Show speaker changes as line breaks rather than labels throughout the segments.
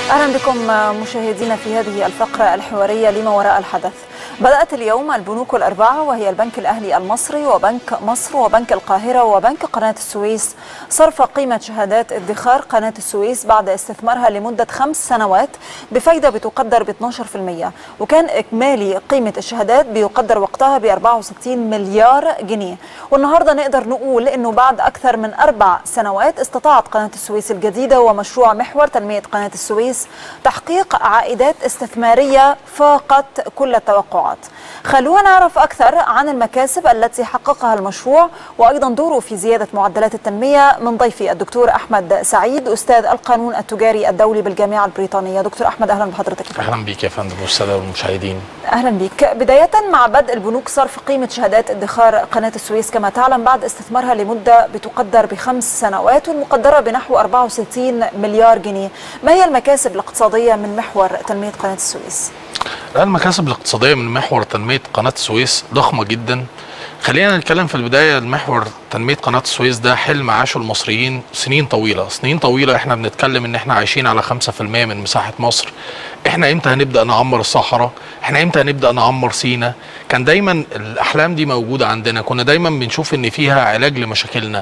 اهلا بكم مشاهدينا في هذه الفقره الحواريه لما وراء الحدث. بدات اليوم البنوك الاربعه وهي البنك الاهلي المصري وبنك مصر وبنك القاهره وبنك قناه السويس صرف قيمه شهادات ادخار قناه السويس بعد استثمارها لمده خمس سنوات بفائده بتقدر ب 12% وكان اجمالي قيمه الشهادات بيقدر وقتها ب 64 مليار جنيه والنهارده نقدر نقول انه بعد اكثر من اربع سنوات استطاعت قناه السويس الجديده ومشروع محور تنميه قناه السويس تحقيق عائدات استثماريه فاقت كل التوقعات. خلونا نعرف اكثر عن المكاسب التي حققها المشروع وايضا دوره في زياده معدلات التنميه من ضيفي الدكتور احمد سعيد استاذ القانون التجاري الدولي بالجامعه البريطانيه. دكتور احمد اهلا بحضرتك.
اهلا بك يا فندم والساده والمشاهدين.
اهلا بك. بدايه مع بدء البنوك صرف قيمه شهادات ادخار قناه السويس كما تعلم بعد استثمارها لمده بتقدر بخمس سنوات والمقدره بنحو 64 مليار جنيه. ما هي المكاسب الاقتصاديه من محور تنميه قناه السويس؟
المكاسب الاقتصاديه من محور تنميه قناه السويس ضخمه جدا. خلينا نتكلم في البدايه المحور تنميه قناه السويس ده حلم عاشه المصريين سنين طويله، سنين طويله احنا بنتكلم ان احنا عايشين على 5% من مساحه مصر. احنا امتى هنبدا نعمر الصحراء؟ احنا امتى هنبدا نعمر سينا؟ كان دايما الاحلام دي موجوده عندنا، كنا دايما بنشوف ان فيها علاج لمشاكلنا.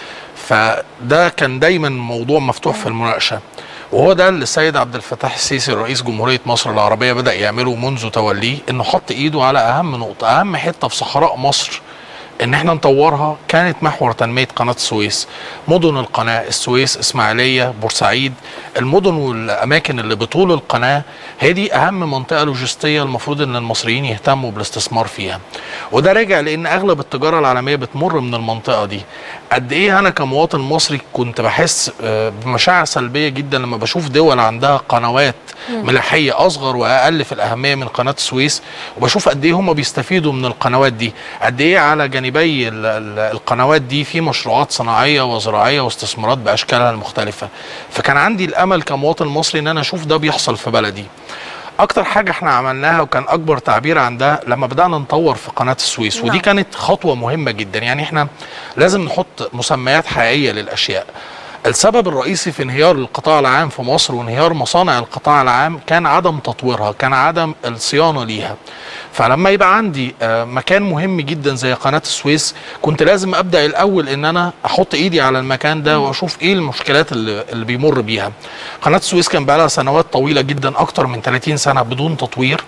فده كان دايما موضوع مفتوح في المناقشه. وهو ده اللي السيد عبد الفتاح السيسي رئيس جمهوريه مصر العربيه بدا يعمله منذ توليه انه حط ايده على اهم نقطه اهم حته في صحراء مصر ان احنا نطورها كانت محور تنميه قناه السويس مدن القناه السويس اسماعيليه بورسعيد المدن والاماكن اللي بطول القناه هي دي اهم منطقه لوجستيه المفروض ان المصريين يهتموا بالاستثمار فيها وده راجع لان اغلب التجاره العالميه بتمر من المنطقه دي قد ايه انا كمواطن مصري كنت بحس بمشاعر سلبيه جدا لما بشوف دول عندها قنوات ملاحيه اصغر واقل في الاهميه من قناه السويس وبشوف قد ايه هم بيستفيدوا من القنوات دي قد ايه على جانبي القنوات دي في مشروعات صناعيه وزراعيه واستثمارات باشكالها المختلفه فكان عندي الامل كمواطن مصري ان انا اشوف ده بيحصل في بلدي اكتر حاجه احنا عملناها وكان اكبر تعبير عن ده لما بدانا نطور في قناه السويس ودي
نعم.
كانت خطوه مهمه جدا يعني احنا لازم نحط مسميات حقيقيه للاشياء السبب الرئيسي في انهيار القطاع العام في مصر وانهيار مصانع القطاع العام كان عدم تطويرها كان عدم الصيانه ليها فلما يبقى عندي آه، مكان مهم جدا زي قناه السويس كنت لازم ابدا الاول ان انا احط ايدي على المكان ده واشوف ايه المشكلات اللي, اللي بيمر بيها قناه السويس كان بقى لها سنوات طويله جدا اكتر من 30 سنه بدون تطوير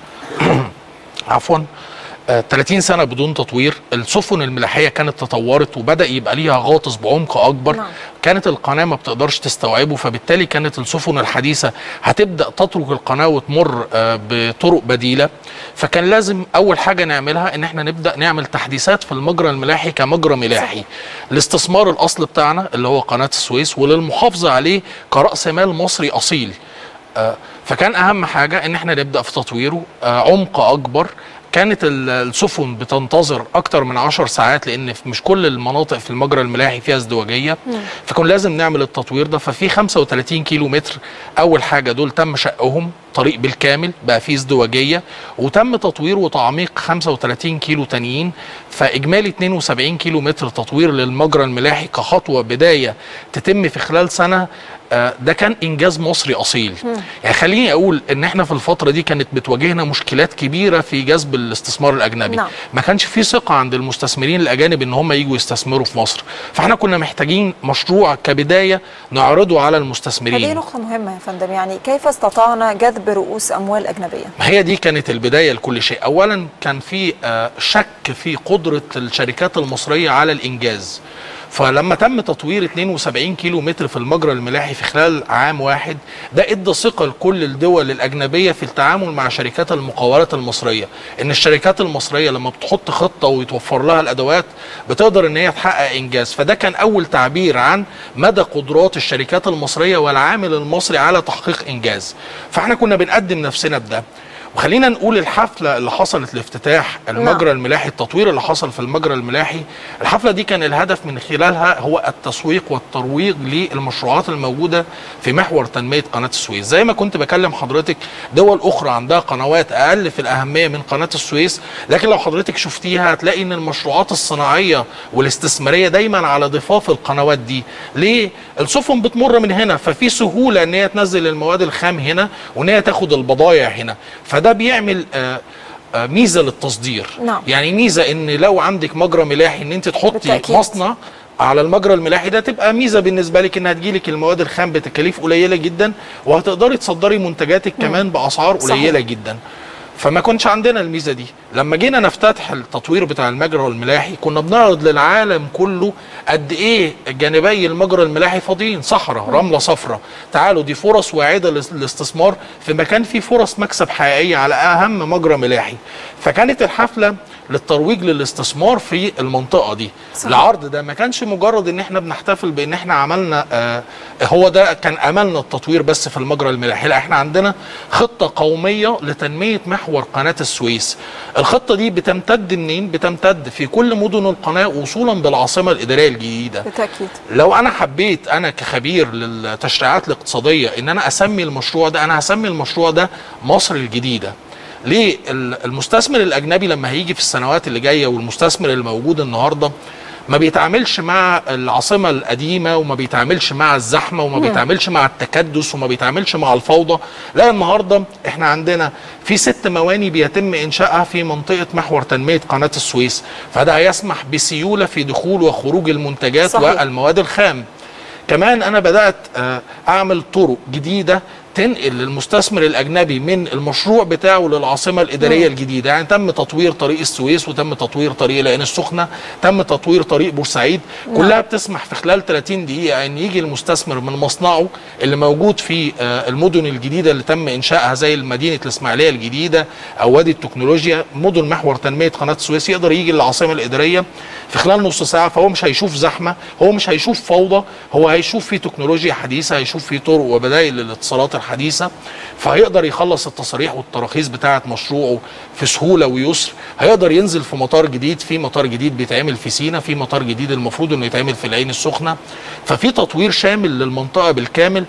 عفوا آه، 30 سنه بدون تطوير السفن الملاحيه كانت تطورت وبدا يبقى ليها غاطس بعمق اكبر
نعم.
كانت القناه ما بتقدرش تستوعبه فبالتالي كانت السفن الحديثه هتبدا تترك القناه وتمر آه، بطرق بديله فكان لازم اول حاجه نعملها ان احنا نبدا نعمل تحديثات في المجرى الملاحي كمجرى ملاحي الاستثمار الاصل بتاعنا اللي هو قناه السويس وللمحافظه عليه كراس مال مصري اصيل آه، فكان اهم حاجه ان احنا نبدا في تطويره آه، عمق اكبر كانت ال- السفن بتنتظر اكتر من 10 ساعات لان في- مش كل المناطق في المجرى الملاحي فيها ازدواجيه فكان لازم نعمل التطوير ده ففي 35 كيلو متر اول حاجه دول تم شقهم طريق بالكامل بقى فيه ازدواجيه وتم تطوير وتعميق 35 كيلو تانيين فاجمالي 72 كيلو متر تطوير للمجرى الملاحي كخطوه بدايه تتم في خلال سنه آه، ده كان انجاز مصري اصيل يعني خليني اقول ان احنا في الفتره دي كانت بتواجهنا مشكلات كبيره في جذب الاستثمار الاجنبي
نعم.
ما كانش في ثقه عند المستثمرين الاجانب ان هم يجوا يستثمروا في مصر فاحنا كنا محتاجين مشروع كبدايه نعرضه على
هذه
المستثمرين
نقطه مهمه يا فندم يعني كيف استطعنا جذب رؤوس اموال اجنبيه؟
ما هي دي كانت البدايه لكل شيء اولا كان في آه، شك في قدره الشركات المصريه على الانجاز فلما تم تطوير 72 كيلو متر في المجرى الملاحي في خلال عام واحد ده ادى ثقه لكل الدول الاجنبيه في التعامل مع شركات المقاولات المصريه ان الشركات المصريه لما بتحط خطه ويتوفر لها الادوات بتقدر ان هي تحقق انجاز فده كان اول تعبير عن مدى قدرات الشركات المصريه والعامل المصري على تحقيق انجاز فاحنا كنا بنقدم نفسنا بده وخلينا نقول الحفله اللي حصلت لافتتاح المجرى الملاحي التطوير اللي حصل في المجرى الملاحي الحفله دي كان الهدف من خلالها هو التسويق والترويج للمشروعات الموجوده في محور تنميه قناه السويس زي ما كنت بكلم حضرتك دول اخرى عندها قنوات اقل في الاهميه من قناه السويس لكن لو حضرتك شفتيها هتلاقي ان المشروعات الصناعيه والاستثماريه دايما على ضفاف القنوات دي ليه السفن بتمر من هنا ففي سهوله ان هي تنزل المواد الخام هنا وان هي تاخد البضائع هنا فده بيعمل آه آه ميزه للتصدير
نعم.
يعني ميزه ان لو عندك مجرى ملاحي ان انت تحطي
بالتأكيد.
مصنع على المجرى الملاحي ده تبقى ميزه بالنسبه لك انها تجيلك المواد الخام بتكاليف قليله جدا وهتقدري تصدري منتجاتك كمان باسعار
صحيح.
قليله جدا فما كنش عندنا الميزه دي لما جينا نفتتح التطوير بتاع المجرى الملاحي كنا بنعرض للعالم كله قد ايه جانبي المجرى الملاحي فاضيين صحراء رمله صفراء تعالوا دي فرص واعده للاس- للاستثمار في مكان فيه فرص مكسب حقيقيه على اهم مجرى ملاحي فكانت الحفله للترويج للاستثمار في المنطقه دي
صحيح.
العرض ده ما كانش مجرد ان احنا بنحتفل بان احنا عملنا آه هو ده كان املنا التطوير بس في المجرى الملاحي لا احنا عندنا خطه قوميه لتنميه محور قناه السويس الخطه دي بتمتد منين بتمتد في كل مدن القناه وصولا بالعاصمه الاداريه الجديده
بالتاكيد
لو انا حبيت انا كخبير للتشريعات الاقتصاديه ان انا اسمي المشروع ده انا هسمي المشروع ده مصر الجديده ليه ال- المستثمر الاجنبي لما هيجي في السنوات اللي جايه والمستثمر الموجود النهارده ما بيتعاملش مع العاصمه القديمه وما بيتعاملش مع الزحمه وما بيتعاملش مع التكدس وما بيتعاملش مع الفوضى لا النهارده احنا عندنا في ست مواني بيتم انشائها في منطقه محور تنميه قناه السويس فده هيسمح بسيوله في دخول وخروج المنتجات
صحيح.
والمواد الخام كمان انا بدات آه، اعمل طرق جديده تنقل للمستثمر الاجنبي من المشروع بتاعه للعاصمه الاداريه الجديده يعني تم تطوير طريق السويس وتم تطوير طريق العين السخنه تم تطوير طريق بورسعيد كلها بتسمح في خلال 30 دقيقه ان يجي المستثمر من مصنعه اللي موجود في آه، المدن الجديده اللي تم انشائها زي مدينه الاسماعيليه الجديده او وادي التكنولوجيا مدن محور تنميه قناه السويس يقدر يجي للعاصمه الاداريه في خلال نص ساعه فهو مش هيشوف زحمه هو مش هيشوف فوضى هو هيشوف في تكنولوجيا حديثه هيشوف في طرق وبدائل للاتصالات الحديثه فهيقدر يخلص التصاريح والتراخيص بتاعه مشروعه في سهوله ويسر هيقدر ينزل في مطار جديد في مطار جديد بيتعمل في سينا في مطار جديد المفروض انه يتعمل في العين السخنه ففي تطوير شامل للمنطقه بالكامل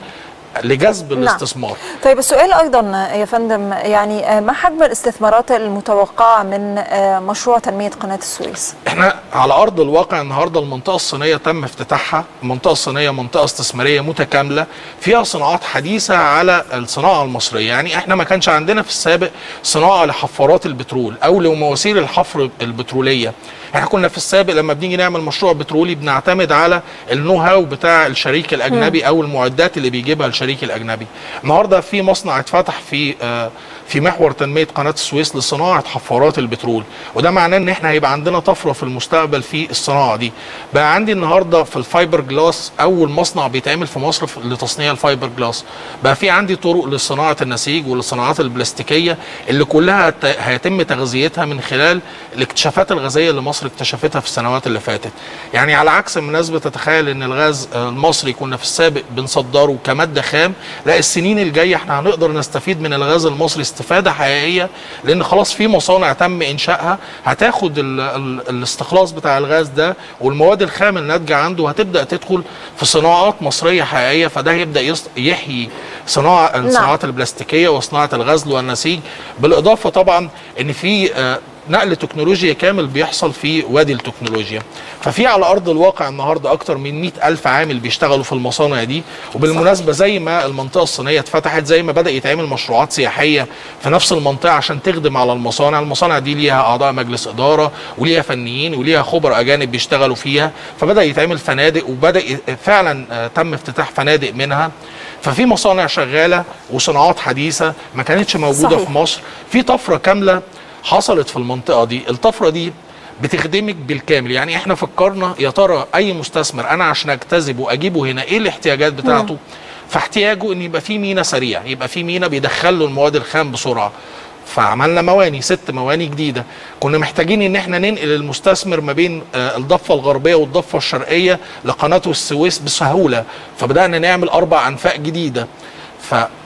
لجذب
نعم.
الاستثمار
طيب السؤال ايضا يا فندم يعني آه، ما حجم الاستثمارات المتوقعه من آه، مشروع تنميه قناه السويس؟
احنا على ارض الواقع النهارده المنطقه الصينيه تم افتتاحها المنطقه الصينيه منطقه استثماريه متكامله فيها صناعات حديثه على الصناعه المصريه يعني احنا ما كانش عندنا في السابق صناعه لحفارات البترول او لمواسير الحفر البتروليه احنا كنا في السابق لما بنيجي نعمل مشروع بترولي بنعتمد على النو هاو بتاع الشريك الاجنبي او المعدات اللي بيجيبها الشريك الاجنبي النهارده في مصنع اتفتح في آه في محور تنميه قناه السويس لصناعه حفارات البترول وده معناه ان احنا هيبقى عندنا طفره في المستقبل في الصناعه دي بقى عندي النهارده في الفايبر جلاس اول مصنع بيتعمل في مصر في- لتصنيع الفايبر جلاس بقى في عندي طرق لصناعه النسيج وللصناعات البلاستيكيه اللي كلها هت- هيتم تغذيتها من خلال الاكتشافات الغازيه اللي مصر اكتشفتها في السنوات اللي فاتت يعني على عكس ما الناس بتتخيل ان الغاز آه، المصري كنا في السابق بنصدره كماده خام لا السنين الجايه احنا هنقدر نستفيد من الغاز المصري استفاده حقيقيه لان خلاص في مصانع تم انشائها هتاخد ال ال الاستخلاص بتاع الغاز ده والمواد الخام الناتجه عنده هتبدا تدخل في صناعات مصريه حقيقيه فده هيبدا يص- يحيي صناعه الصناعات البلاستيكيه وصناعه الغزل والنسيج بالاضافه طبعا ان في آه، نقل تكنولوجيا كامل بيحصل في وادي التكنولوجيا ففي على ارض الواقع النهارده اكتر من 100 الف عامل بيشتغلوا في المصانع دي وبالمناسبه زي ما المنطقه الصينيه اتفتحت زي ما بدا يتعمل مشروعات سياحيه في نفس المنطقه عشان تخدم على المصانع المصانع دي ليها اعضاء مجلس اداره وليها فنيين وليها خبراء اجانب بيشتغلوا فيها فبدا يتعمل فنادق وبدا ي- فعلا آه، تم افتتاح فنادق منها ففي مصانع شغاله وصناعات حديثه ما كانتش موجوده
صحيح.
في مصر في طفره كامله حصلت في المنطقه دي الطفره دي بتخدمك بالكامل يعني احنا فكرنا يا ترى اي مستثمر انا عشان اجتذبه واجيبه هنا ايه الاحتياجات بتاعته فاحتياجه ان يبقى في مينا سريع يبقى في مينا بيدخل له المواد الخام بسرعه فعملنا مواني ست مواني جديده كنا محتاجين ان احنا ننقل المستثمر ما بين آه، الضفه الغربيه والضفه الشرقيه لقناه السويس بسهوله فبدانا نعمل اربع انفاق جديده ف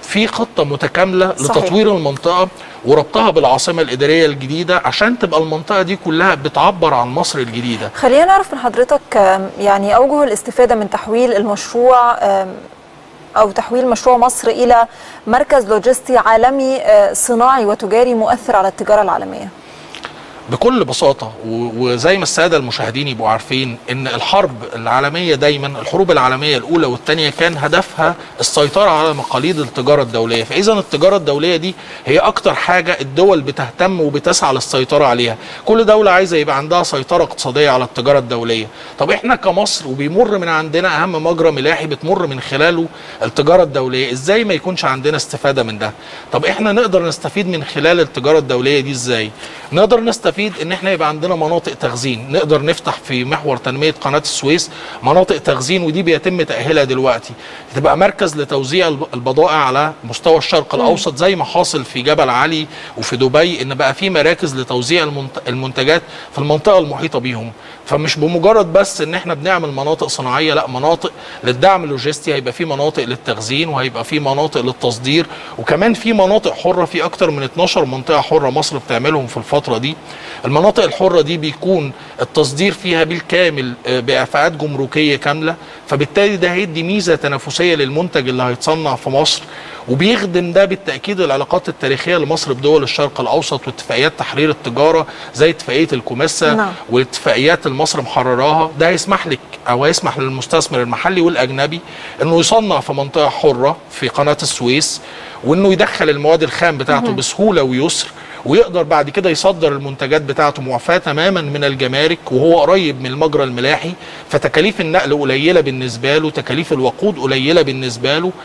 في خطه متكامله
صحيح.
لتطوير المنطقه وربطها بالعاصمه الاداريه الجديده عشان تبقى المنطقه دي كلها بتعبر عن مصر الجديده
خلينا نعرف من حضرتك آم، يعني أوجه الاستفادة من تحويل المشروع آم، أو تحويل مشروع مصر إلى مركز لوجستي عالمي آه، صناعي وتجاري مؤثر على التجارة العالمية
بكل بساطة و- وزي ما السادة المشاهدين يبقوا عارفين ان الحرب العالمية دايما الحروب العالمية الاولى والثانية كان هدفها السيطرة على مقاليد التجارة الدولية فاذا التجارة الدولية دي هي اكتر حاجة الدول بتهتم وبتسعى للسيطرة عليها كل دولة عايزة يبقى عندها سيطرة اقتصادية على التجارة الدولية طب احنا كمصر وبيمر من عندنا اهم مجرى ملاحي بتمر من خلاله التجارة الدولية ازاي ما يكونش عندنا استفادة من ده طب احنا نقدر نستفيد من خلال التجارة الدولية دي ازاي نقدر نستفيد ان احنا يبقى عندنا مناطق تخزين نقدر نفتح في محور تنمية قناة السويس مناطق تخزين ودي بيتم تأهيلها دلوقتي تبقى مركز لتوزيع الب- البضائع على مستوى الشرق الاوسط زي ما حاصل في جبل علي وفي دبي ان بقى في مراكز لتوزيع المنت- المنتجات في المنطقة المحيطة بيهم فمش بمجرد بس ان احنا بنعمل مناطق صناعيه لا مناطق للدعم اللوجستي هيبقى في مناطق للتخزين وهيبقى في مناطق للتصدير وكمان في مناطق حره في اكتر من 12 منطقه حره مصر بتعملهم في الفتره دي المناطق الحره دي بيكون التصدير فيها بالكامل آه، باعفاءات جمركيه كامله فبالتالي ده هيدي ميزه تنافسيه للمنتج اللي هيتصنع في مصر وبيخدم ده بالتاكيد العلاقات التاريخيه لمصر بدول الشرق الاوسط واتفاقيات تحرير التجاره زي اتفاقيه الكوميسا
نعم.
والاتفاقيات اللي مصر محرراها ده هيسمح لك او هيسمح للمستثمر المحلي والاجنبي انه يصنع في منطقه حره في قناه السويس وانه يدخل المواد الخام بتاعته بسهوله ويسر ويقدر بعد كده يصدر المنتجات بتاعته معفاه تماما من الجمارك وهو قريب من المجرى الملاحي فتكاليف النقل قليله بالنسبه له تكاليف الوقود قليله بالنسبه له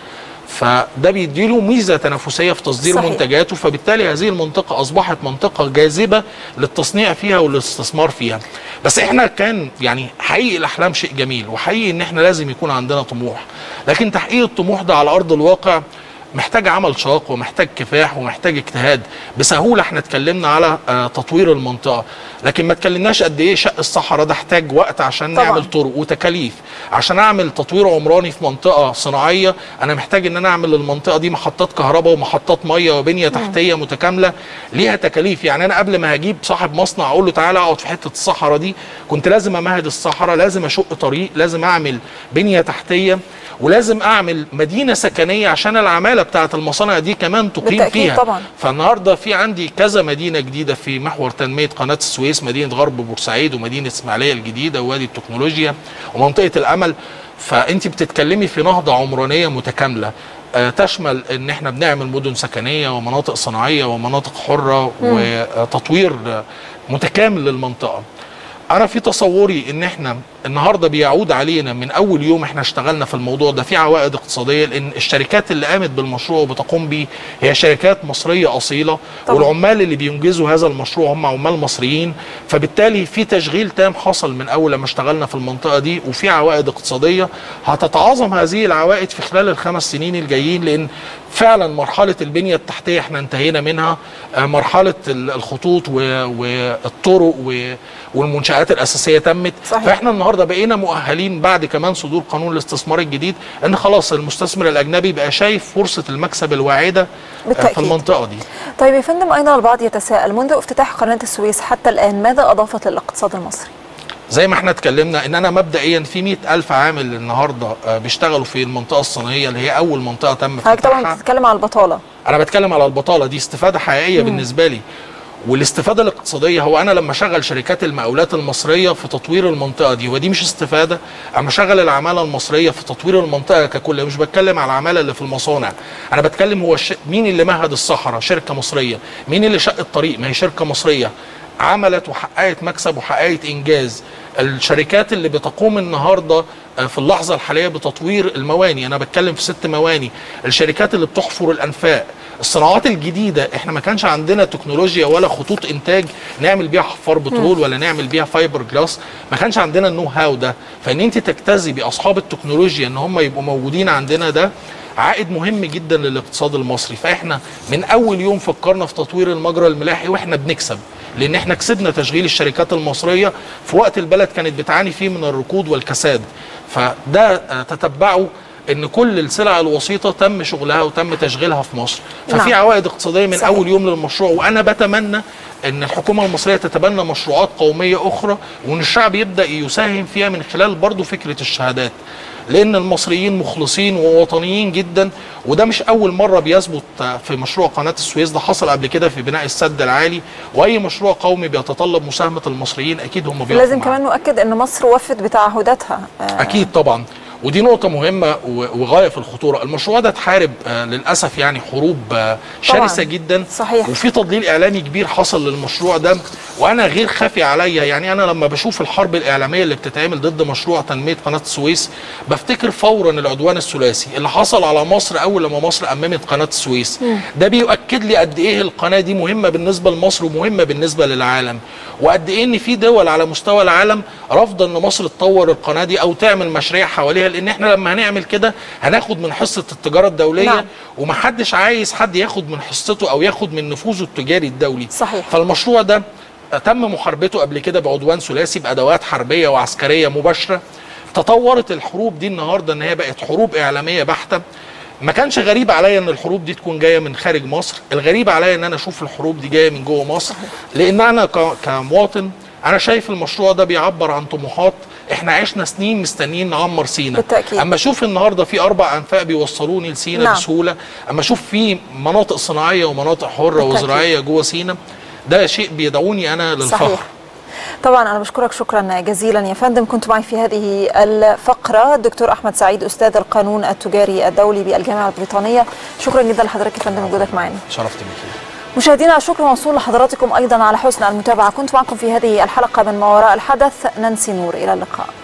فده بيديله ميزه تنافسيه في تصدير
صحيح.
منتجاته فبالتالي هذه المنطقه اصبحت منطقه جاذبه للتصنيع فيها والاستثمار فيها بس احنا كان يعني حقيقي الاحلام شيء جميل وحقيقي ان احنا لازم يكون عندنا طموح لكن تحقيق الطموح ده على ارض الواقع محتاج عمل شاق ومحتاج كفاح ومحتاج اجتهاد بسهوله احنا اتكلمنا على آه، تطوير المنطقه لكن ما اتكلمناش قد ايه شق الصحراء ده احتاج وقت عشان
طبعاً.
نعمل طرق وتكاليف عشان اعمل تطوير عمراني في منطقه صناعيه انا محتاج ان انا اعمل للمنطقه دي محطات كهرباء ومحطات ميه وبنيه تحتيه متكامله ليها تكاليف يعني انا قبل ما هجيب صاحب مصنع اقول له تعالى اقعد في حته الصحراء دي كنت لازم امهد الصحراء لازم اشق طريق لازم اعمل بنيه تحتيه ولازم اعمل مدينه سكنيه عشان العماله بتاعه المصانع دي كمان تقيم
بالتأكيد
فيها
طبعاً.
فالنهارده في عندي كذا مدينه جديده في محور تنميه قناه السويس مدينه غرب بورسعيد ومدينه اسماعيليه الجديده ووادي التكنولوجيا ومنطقه الامل فانت بتتكلمي في نهضه عمرانيه متكامله آه، تشمل ان احنا بنعمل مدن سكنيه ومناطق صناعيه ومناطق حره وتطوير آه، متكامل للمنطقه انا في تصوري ان احنا النهارده بيعود علينا من اول يوم احنا اشتغلنا في الموضوع ده في عوائد اقتصاديه لان الشركات اللي قامت بالمشروع وبتقوم بيه هي شركات مصريه اصيله
طبعاً.
والعمال اللي بينجزوا هذا المشروع هم عمال مصريين فبالتالي في تشغيل تام حصل من اول لما اشتغلنا في المنطقه دي وفي عوائد اقتصاديه هتتعاظم هذه العوائد في خلال الخمس سنين الجايين لان فعلا مرحله البنيه التحتيه احنا انتهينا منها آه، مرحله ال- الخطوط و- والطرق و- والمنشات الاساسيه تمت
صحيح.
فاحنا النهارده بقينا مؤهلين بعد كمان صدور قانون الاستثمار الجديد ان خلاص المستثمر الاجنبي بقى شايف فرصه المكسب الواعده آه، في
بالتأكيد.
المنطقه دي
طيب يا فندم أيضا البعض يتساءل منذ افتتاح قناة السويس حتى الآن ماذا أضافت للاقتصاد المصري؟
زي ما احنا اتكلمنا ان انا مبدئيا في مئة الف عامل النهارده آه، بيشتغلوا في المنطقه الصناعيه اللي هي اول منطقه تم
حضرتك طبعا
فتحها
بتتكلم على البطالة
انا بتكلم على البطاله دي استفاده حقيقيه بالنسبه لي والاستفاده الاقتصاديه هو انا لما اشغل شركات المقاولات المصريه في تطوير المنطقه دي ودي مش استفاده اما اشغل العماله المصريه في تطوير المنطقه ككل مش بتكلم على العماله اللي في المصانع انا بتكلم هو الش... مين اللي مهد الصحراء شركه مصريه مين اللي شق الطريق ما هي شركه مصريه عملت وحققت مكسب وحققت انجاز الشركات اللي بتقوم النهارده آه، في اللحظه الحاليه بتطوير المواني انا بتكلم في ست مواني الشركات اللي بتحفر الانفاق الصناعات الجديده احنا ما كانش عندنا تكنولوجيا ولا خطوط انتاج نعمل بيها حفار بترول ولا نعمل بيها فايبر جلاس ما كانش عندنا النو هاو ده فان انت تجتذبي باصحاب التكنولوجيا ان هم يبقوا موجودين عندنا ده عائد مهم جدا للاقتصاد المصري فاحنا من اول يوم فكرنا في تطوير المجرى الملاحي واحنا بنكسب لان احنا كسبنا تشغيل الشركات المصريه في وقت البلد كانت بتعاني فيه من الركود والكساد فده آه، تتبعه ان كل السلع الوسيطه تم شغلها وتم تشغيلها في مصر ففي
نعم.
عوائد اقتصاديه من
صحيح.
اول يوم للمشروع وانا بتمنى ان الحكومه المصريه تتبنى مشروعات قوميه اخرى وان الشعب يبدا يساهم فيها من خلال برضه فكره الشهادات لان المصريين مخلصين ووطنيين جدا وده مش اول مره بيثبت في مشروع قناه السويس ده حصل قبل كده في بناء السد العالي واي مشروع قومي بيتطلب مساهمه المصريين اكيد هم بيقفوا
لازم
معاه.
كمان نؤكد ان مصر وفت بتعهداتها آه،
اكيد طبعا ودي نقطة مهمة و- وغاية في الخطورة، المشروع ده اتحارب آه للأسف يعني حروب آه شرسة
طبعاً.
جدا
صحيح.
وفي تضليل إعلامي كبير حصل للمشروع ده وأنا غير خافي عليا يعني أنا لما بشوف الحرب الإعلامية اللي بتتعمل ضد مشروع تنمية قناة السويس بفتكر فورا العدوان الثلاثي اللي حصل على مصر أول لما مصر أممت قناة السويس ده بيؤكد لي قد إيه القناة دي مهمة بالنسبة لمصر ومهمة بالنسبة للعالم وقد إيه إن في دول على مستوى العالم رافضة إن مصر تطور القناة دي أو تعمل مشاريع حواليها لأن إحنا لما هنعمل كده هناخد من حصة التجارة الدولية
نعم.
ومحدش عايز حد ياخد من حصته أو ياخد من نفوذه التجاري الدولي
صحيح.
فالمشروع ده تم محاربته قبل كده بعدوان ثلاثي بادوات حربيه وعسكريه مباشره تطورت الحروب دي النهارده ان هي بقت حروب اعلاميه بحته ما كانش غريب عليا ان الحروب دي تكون جايه من خارج مصر الغريب عليا ان انا اشوف الحروب دي جايه من جوه مصر لان انا ك- كمواطن انا شايف المشروع ده بيعبر عن طموحات احنا عشنا سنين مستنيين نعمر سينا
بالتأكيد.
اما اشوف النهارده في اربع انفاق بيوصلوني لسينا
نعم.
بسهوله اما اشوف في مناطق صناعيه ومناطق حره
بالتأكيد.
وزراعيه جوه سينا ده شيء بيدعوني انا للفخر
صحيح طبعا انا بشكرك شكرا جزيلا يا فندم كنت معي في هذه الفقره الدكتور احمد سعيد استاذ القانون التجاري الدولي بالجامعه البريطانيه شكرا جدا لحضرتك يا فندم وجودك معنا
شرفت بيكي
مشاهدينا الشكر موصول لحضراتكم ايضا على حسن المتابعه كنت معكم في هذه الحلقه من ما وراء الحدث نانسي نور الى اللقاء